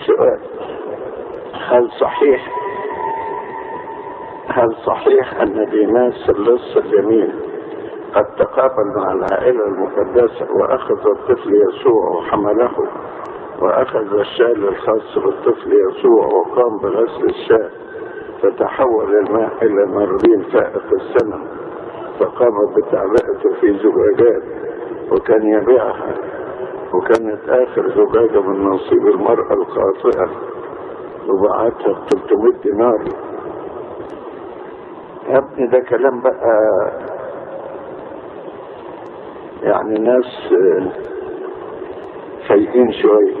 سؤال هل صحيح هل صحيح أن ديناس اللص اليمين قد تقابل مع العائلة المقدسة وأخذ الطفل يسوع وحمله وأخذ الشال الخاص بالطفل يسوع وقام بغسل الشاة فتحول الماء إلى نردين فائق السنة فقام بتعبئته في زجاجات وكان يبيعها وكانت آخر زجاجة من نصيب المرأة الخاطئة وباعتها ب 300 دينار يا ابني ده كلام بقى يعني ناس فايقين شوية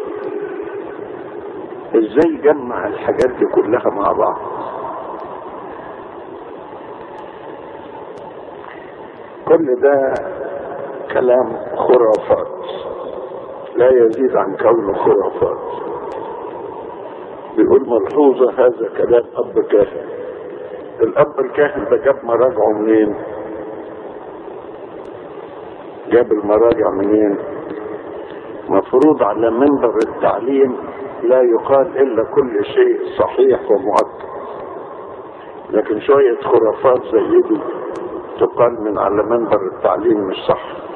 ازاي جمع الحاجات دي كلها مع بعض كل ده كلام خرافات لا يزيد عن كونه خرافات بيقول ملحوظة هذا كلام أب كاهن الأب الكاهن ده جاب مراجعه منين؟ جاب المراجع منين؟ مفروض على منبر التعليم لا يقال إلا كل شيء صحيح ومؤكد لكن شوية خرافات زي دي تقال من على منبر التعليم مش صح